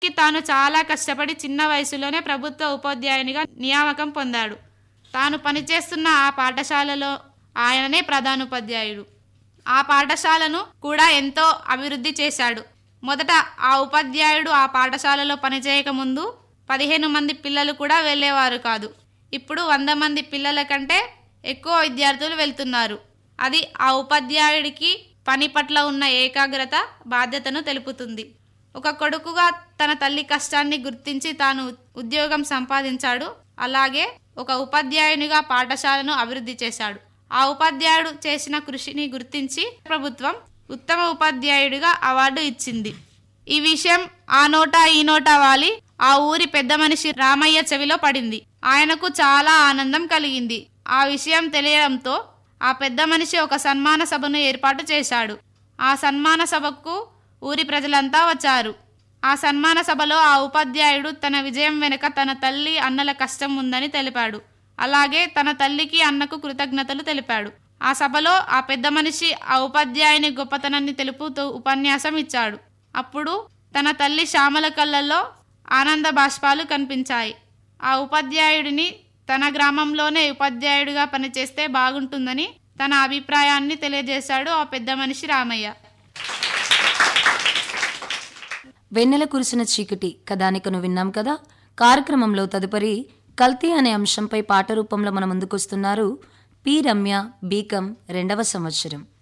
నిజానికి తాను చాలా కష్టపడి చిన్న వయసులోనే ప్రభుత్వ ఉపాధ్యాయునిగా నియామకం పొందాడు తాను పనిచేస్తున్న ఆ పాఠశాలలో ఆయననే ప్రధానోపాధ్యాయుడు ఆ పాఠశాలను కూడా ఎంతో అభివృద్ధి చేశాడు మొదట ఆ ఉపాధ్యాయుడు ఆ పాఠశాలలో పనిచేయక ముందు పదిహేను మంది పిల్లలు కూడా వెళ్ళేవారు కాదు ఇప్పుడు వంద మంది పిల్లల కంటే ఎక్కువ విద్యార్థులు వెళ్తున్నారు అది ఆ ఉపాధ్యాయుడికి పని పట్ల ఉన్న ఏకాగ్రత బాధ్యతను తెలుపుతుంది ఒక కొడుకుగా తన తల్లి కష్టాన్ని గుర్తించి తాను ఉద్యోగం సంపాదించాడు అలాగే ఒక ఉపాధ్యాయునిగా పాఠశాలను అభివృద్ధి చేశాడు ఆ ఉపాధ్యాయుడు చేసిన కృషిని గుర్తించి ప్రభుత్వం ఉత్తమ ఉపాధ్యాయుడిగా అవార్డు ఇచ్చింది ఈ విషయం ఆ నోట ఈ నోట వాలి ఆ ఊరి పెద్ద మనిషి రామయ్య చెవిలో పడింది ఆయనకు చాలా ఆనందం కలిగింది ఆ విషయం తెలియడంతో ఆ పెద్ద మనిషి ఒక సన్మాన సభను ఏర్పాటు చేశాడు ఆ సన్మాన సభకు ఊరి ప్రజలంతా వచ్చారు ఆ సన్మాన సభలో ఆ ఉపాధ్యాయుడు తన విజయం వెనుక తన తల్లి అన్నల కష్టం ఉందని తెలిపాడు అలాగే తన తల్లికి అన్నకు కృతజ్ఞతలు తెలిపాడు ఆ సభలో ఆ పెద్ద మనిషి ఆ ఉపాధ్యాయుని గొప్పతనాన్ని తెలుపుతూ ఉపన్యాసం ఇచ్చాడు అప్పుడు తన తల్లి శ్యామల కళ్ళల్లో ఆనంద బాష్పాలు కనిపించాయి ఆ ఉపాధ్యాయుడిని తన గ్రామంలోనే ఉపాధ్యాయుడిగా పనిచేస్తే బాగుంటుందని తన అభిప్రాయాన్ని తెలియజేశాడు ఆ పెద్ద మనిషి రామయ్య వెన్నెల కురిసిన చీకటి కథానికను విన్నాం కదా కార్యక్రమంలో తదుపరి కల్తీ అనే అంశంపై పాట రూపంలో మన ముందుకొస్తున్నారు పి రమ్య బీకం రెండవ సంవత్సరం